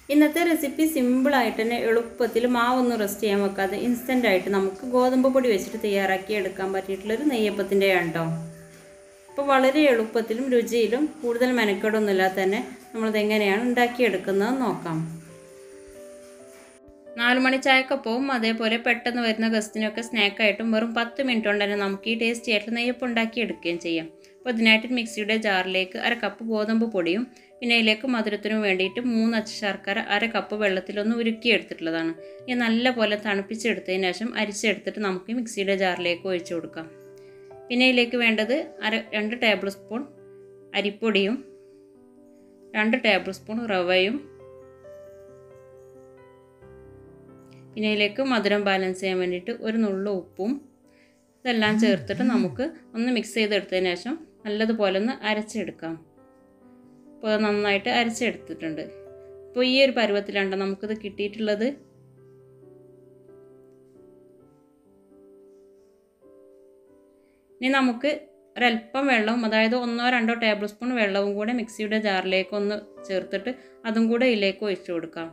ഇന്നത്തെ റെസിപ്പി സിമ്പിളായിട്ട് തന്നെ എളുപ്പത്തിൽ മാവൊന്നും റെസ്റ്റ് ചെയ്യാൻ വെക്കാതെ ഇൻസ്റ്റൻ്റ് ആയിട്ട് നമുക്ക് ഗോതമ്പ് പൊടി വെച്ചിട്ട് തയ്യാറാക്കി എടുക്കാൻ പറ്റിയിട്ടുള്ളൊരു നെയ്യപ്പത്തിൻ്റെ കേട്ടോ അപ്പോൾ വളരെ എളുപ്പത്തിലും രുചിയിലും കൂടുതൽ മെനക്കേടൊന്നുമില്ലാതെ തന്നെ നമ്മളിത് എങ്ങനെയാണ് ഉണ്ടാക്കിയെടുക്കുന്നത് നോക്കാം നാല് മണി ചായക്കൊപ്പവും അതേപോലെ പെട്ടെന്ന് വരുന്ന ഗസ്റ്റിനൊക്കെ സ്നാക്കായിട്ടും വെറും പത്ത് മിനിറ്റ് കൊണ്ട് തന്നെ നമുക്ക് ഈ ടേസ്റ്റി ആയിട്ട് നെയ്യപ്പം ഉണ്ടാക്കി എടുക്കുകയും ചെയ്യാം അപ്പോൾ ഇതിനായിട്ട് മിക്സിയുടെ ജാറിലേക്ക് അര കപ്പ് ഗോതമ്പ് പൊടിയും പിന്നെ അതിലേക്ക് മധുരത്തിനും വേണ്ടിയിട്ട് മൂന്ന് അച്ച ശർക്കര അര കപ്പ് വെള്ളത്തിലൊന്ന് ഉരുക്കിയെടുത്തിട്ടുള്ളതാണ് ഇനി നല്ല പോലെ തണുപ്പിച്ചെടുത്തതിന് ശേഷം അരിച്ചെടുത്തിട്ട് നമുക്ക് മിക്സിയുടെ ജാറിലേക്ക് ഒഴിച്ചു കൊടുക്കാം പിന്നെ ഇതിലേക്ക് വേണ്ടത് അര രണ്ട് ടേബിൾ സ്പൂൺ അരിപ്പൊടിയും രണ്ട് ടേബിൾ സ്പൂൺ റവയും പിന്നെ ഇതിലേക്ക് മധുരം ബാലൻസ് ചെയ്യാൻ വേണ്ടിയിട്ട് ഒരു നുള്ളു ഉപ്പും ഇതെല്ലാം ചേർത്തിട്ട് നമുക്ക് ഒന്ന് മിക്സ് ചെയ്തെടുത്തതിന് ശേഷം നല്ലതുപോലെ ഒന്ന് അരച്ചെടുക്കാം അപ്പോൾ നന്നായിട്ട് അരച്ചെടുത്തിട്ടുണ്ട് അപ്പോൾ ഈ ഒരു പരുവത്തിലാണ് നമുക്കിത് കിട്ടിയിട്ടുള്ളത് ഇനി നമുക്ക് ഒരല്പം വെള്ളവും അതായത് ഒന്നോ രണ്ടോ ടേബിൾ സ്പൂൺ വെള്ളവും കൂടെ മിക്സിയുടെ ജാറിലേക്ക് ഒന്ന് ചേർത്തിട്ട് അതും കൂടെ ഇതിലേക്ക് ഒഴിച്ചു കൊടുക്കാം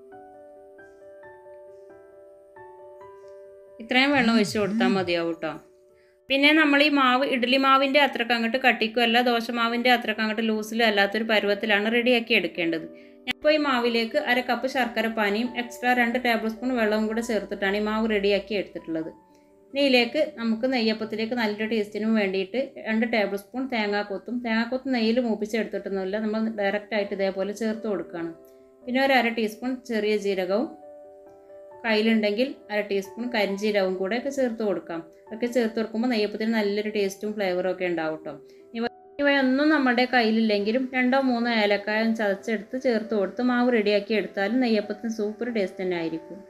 ഇത്രയും വെള്ളം ഒഴിച്ച് കൊടുത്താൽ മതിയാവും കേട്ടോ പിന്നെ നമ്മൾ ഈ മാവ് ഇഡ്ഡലി മാവിൻ്റെ അത്രക്ക് അങ്ങോട്ട് കട്ടിക്കുമല്ല ദോശമാവിൻ്റെ അത്രക്ക് അങ്ങോട്ട് ലൂസിലും അല്ലാത്തൊരു പരുവത്തിലാണ് റെഡിയാക്കി എടുക്കേണ്ടത് ഇപ്പോൾ ഈ മാവിലേക്ക് അര കപ്പ് ശർക്കര പാനിയും എക്സ്ട്രാ രണ്ട് ടേബിൾ സ്പൂൺ വെള്ളവും കൂടെ ചേർത്തിട്ടാണ് ഈ മാവ് റെഡിയാക്കി എടുത്തിട്ടുള്ളത് ഇനി ഇതിലേക്ക് നമുക്ക് നെയ്യപ്പത്തിലേക്ക് നല്ലൊരു ടേസ്റ്റിനും വേണ്ടിയിട്ട് രണ്ട് ടേബിൾ സ്പൂൺ തേങ്ങാക്കൊത്തും തേങ്ങാക്കൊത്ത് നെയ്യിൽ മൂപ്പിച്ചെടുത്തിട്ടൊന്നുമില്ല നമ്മൾ ഡയറക്റ്റായിട്ട് ഇതേപോലെ ചേർത്ത് കൊടുക്കുകയാണ് പിന്നെ ഒരു അര ടീസ്പൂൺ ചെറിയ ജീരകവും കയ്യിലുണ്ടെങ്കിൽ അര ടീസ്പൂൺ കരിഞ്ചീരവും കൂടെ ഒക്കെ ചേർത്ത് കൊടുക്കാം ഒക്കെ ചേർത്ത് കൊടുക്കുമ്പോൾ നെയ്യപ്പത്തിന് നല്ലൊരു ടേസ്റ്റും ഫ്ലേവറും ഒക്കെ ഉണ്ടാവും കേട്ടോ ഇവ ഇവയൊന്നും നമ്മുടെ കയ്യിലില്ലെങ്കിലും രണ്ടോ മൂന്നോ ഏലക്കായം ചതച്ചെടുത്ത് ചേർത്ത് കൊടുത്ത് മാവ് റെഡിയാക്കി എടുത്താലും നെയ്യപ്പത്തിന് സൂപ്പർ ടേസ്റ്റ് തന്നെ ആയിരിക്കും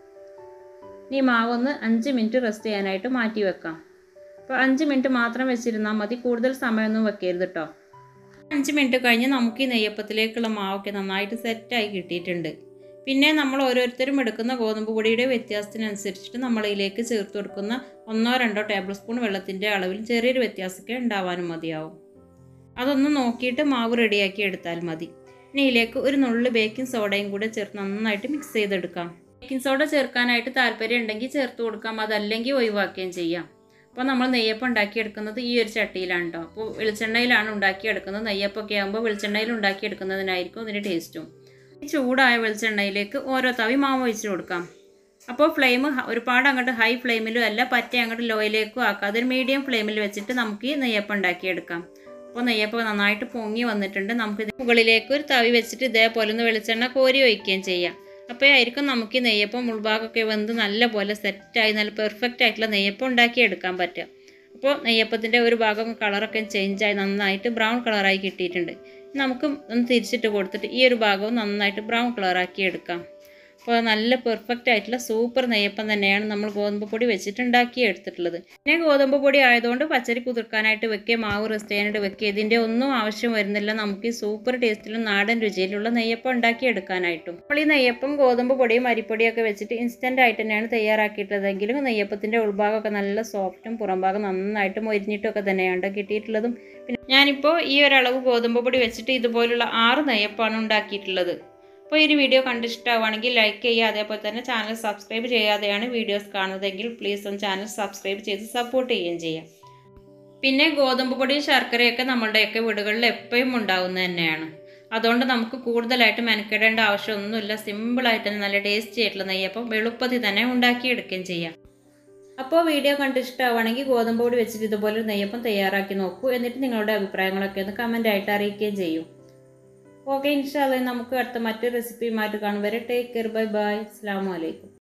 ഇനി മാവൊന്ന് അഞ്ച് മിനിറ്റ് റെസ്റ്റ് ചെയ്യാനായിട്ട് മാറ്റി വെക്കാം അപ്പോൾ അഞ്ച് മിനിറ്റ് മാത്രം വെച്ചിരുന്നാൽ മതി കൂടുതൽ സമയമൊന്നും വെക്കരുത് കേട്ടോ അഞ്ച് മിനിറ്റ് കഴിഞ്ഞ് നമുക്ക് ഈ നെയ്യപ്പത്തിലേക്കുള്ള മാവൊക്കെ നന്നായിട്ട് സെറ്റായി കിട്ടിയിട്ടുണ്ട് പിന്നെ നമ്മൾ ഓരോരുത്തരും എടുക്കുന്ന ഗോതമ്പ് പൊടിയുടെ വ്യത്യാസത്തിനനുസരിച്ചിട്ട് നമ്മൾ ഇതിലേക്ക് ചേർത്ത് കൊടുക്കുന്ന ഒന്നോ രണ്ടോ ടേബിൾ സ്പൂൺ വെള്ളത്തിൻ്റെ അളവിൽ ചെറിയൊരു വ്യത്യാസമൊക്കെ ഉണ്ടാവാനും മതിയാവും അതൊന്ന് നോക്കിയിട്ട് മാവ് റെഡിയാക്കി എടുത്താൽ മതി ഇനി ഇതിലേക്ക് ഒരു നുള്ളു ബേക്കിംഗ് സോഡയും കൂടെ ചേർത്ത് നന്നായിട്ട് മിക്സ് ചെയ്തെടുക്കാം ബേക്കിംഗ് സോഡ ചേർക്കാനായിട്ട് താല്പര്യം ഉണ്ടെങ്കിൽ ചേർത്ത് കൊടുക്കാം അതല്ലെങ്കിൽ ഒഴിവാക്കുകയും ചെയ്യാം അപ്പോൾ നമ്മൾ നെയ്യപ്പം ഉണ്ടാക്കിയെടുക്കുന്നത് ഈ ഒരു ചട്ടിയിലാണ് കേട്ടോ അപ്പോൾ വെളിച്ചെണ്ണയിലാണ് ഉണ്ടാക്കിയെടുക്കുന്നത് നെയ്യപ്പൊക്കെ ആകുമ്പോൾ വെളിച്ചെണ്ണയിൽ ഉണ്ടാക്കിയെടുക്കുന്നതിനായിരിക്കും ഇതിൻ്റെ ടേസ്റ്റും ചൂടായ വെളിച്ചെണ്ണയിലേക്ക് ഓരോ തവി മാവ് ഒഴിച്ച് കൊടുക്കാം അപ്പോൾ ഫ്ലെയിം ഒരുപാട് അങ്ങോട്ട് ഹൈ ഫ്ലെയിമിലും അല്ല പറ്റ അങ്ങോട്ട് ലോയിലേക്കും ആക്കാം അതൊരു മീഡിയം ഫ്ലെയിമിൽ വെച്ചിട്ട് നമുക്ക് ഈ നെയ്യപ്പം ഉണ്ടാക്കിയെടുക്കാം അപ്പോൾ നെയ്യപ്പം നന്നായിട്ട് പൊങ്ങി വന്നിട്ടുണ്ട് നമുക്ക് ഇത് മുകളിലേക്ക് ഒരു തവി വെച്ചിട്ട് ഇതേപോലെ ഒന്ന് വെളിച്ചെണ്ണ കോരി ഒഴിക്കുകയും ചെയ്യാം അപ്പോൾ ആയിരിക്കും നമുക്ക് ഈ നെയ്യപ്പം ഉൾഭാഗമൊക്കെ വെന്ത് നല്ല പോലെ സെറ്റായി നല്ല പെർഫെക്റ്റ് ആയിട്ടുള്ള നെയ്യപ്പം ഉണ്ടാക്കിയെടുക്കാൻ പറ്റുക അപ്പോൾ നെയ്യപ്പത്തിൻ്റെ ഒരു ഭാഗം കളറൊക്കെ ചേഞ്ചായി നന്നായിട്ട് ബ്രൗൺ കളറായി കിട്ടിയിട്ടുണ്ട് നമുക്ക് ഒന്ന് തിരിച്ചിട്ട് കൊടുത്തിട്ട് ഈ ഒരു ഭാഗവും നന്നായിട്ട് ബ്രൗൺ കളറാക്കി എടുക്കാം അപ്പോൾ നല്ല പെർഫെക്റ്റ് ആയിട്ടുള്ള സൂപ്പർ നെയ്യപ്പം തന്നെയാണ് നമ്മൾ ഗോതമ്പ് പൊടി വെച്ചിട്ട് ഉണ്ടാക്കി എടുത്തിട്ടുള്ളത് പിന്നെ ഗോതമ്പ് പൊടി ആയതുകൊണ്ട് പച്ചരി കുതിർക്കാനായിട്ട് വെക്കുക മാവ് റെസ്റ്റ് ചെയ്യാനായിട്ട് വെക്കുക ഇതിൻ്റെ ഒന്നും ആവശ്യം വരുന്നില്ല നമുക്ക് ഈ സൂപ്പർ ടേസ്റ്റിലും നാടൻ രുചിയിലുള്ള നെയ്യപ്പം ഉണ്ടാക്കി എടുക്കാനായിട്ടും അപ്പോൾ ഈ നെയ്യപ്പം ഗോതമ്പ് പൊടിയും അരിപ്പൊടിയൊക്കെ വെച്ചിട്ട് ഇൻസ്റ്റൻ്റ് ആയിട്ട് തന്നെയാണ് തയ്യാറാക്കിയിട്ടുള്ളതെങ്കിലും നെയ്യപ്പത്തിൻ്റെ ഉൾഭാഗമൊക്കെ നല്ല സോഫ്റ്റും പുറംഭാഗം നന്നായിട്ട് മൊരിഞ്ഞിട്ടൊക്കെ തന്നെയാണ് കിട്ടിയിട്ടുള്ളതും പിന്നെ ഞാനിപ്പോൾ ഈ ഒരളവ് ഗോതമ്പ് പൊടി വെച്ചിട്ട് ഇതുപോലുള്ള ആറ് നെയ്യപ്പാണ് ഉണ്ടാക്കിയിട്ടുള്ളത് അപ്പോൾ ഈ ഒരു വീഡിയോ കണ്ടിഷ്ടമാവുകയാണെങ്കിൽ ലൈക്ക് ചെയ്യുക അതേപോലെ തന്നെ ചാനൽ സബ്സ്ക്രൈബ് ചെയ്യാതെയാണ് വീഡിയോസ് കാണുന്നതെങ്കിൽ പ്ലീസ് ഒന്ന് ചാനൽ സബ്സ്ക്രൈബ് ചെയ്ത് സപ്പോർട്ട് ചെയ്യുകയും ചെയ്യാം പിന്നെ ഗോതമ്പ് പൊടിയും ശർക്കരയൊക്കെ നമ്മളുടെയൊക്കെ വീടുകളിൽ എപ്പോഴും ഉണ്ടാവുന്നത് തന്നെയാണ് അതുകൊണ്ട് നമുക്ക് കൂടുതലായിട്ട് മെനക്കെടേണ്ട ആവശ്യമൊന്നുമില്ല സിമ്പിളായിട്ട് തന്നെ നല്ല ടേസ്റ്റി ആയിട്ടുള്ള നെയ്യപ്പം എളുപ്പത്തിൽ തന്നെ ഉണ്ടാക്കിയെടുക്കുകയും ചെയ്യാം അപ്പോൾ വീഡിയോ കണ്ട് ഇഷ്ടമാവുകയാണെങ്കിൽ ഗോതമ്പ് പൊടി വെച്ചിട്ട് ഇതുപോലെ നെയ്യപ്പം തയ്യാറാക്കി നോക്കൂ എന്നിട്ട് നിങ്ങളുടെ അഭിപ്രായങ്ങളൊക്കെ ഒന്ന് കമൻ്റ് ആയിട്ട് അറിയിക്കുകയും ചെയ്യൂ ഓക്കെ ഇൻഷാല്ല നമുക്ക് അടുത്ത മറ്റൊരു റെസിപ്പിയുമായിട്ട് കാണും വരെ ടേക്ക് കെയർ ബൈ ബൈ അസ്സാം വലൈക്കും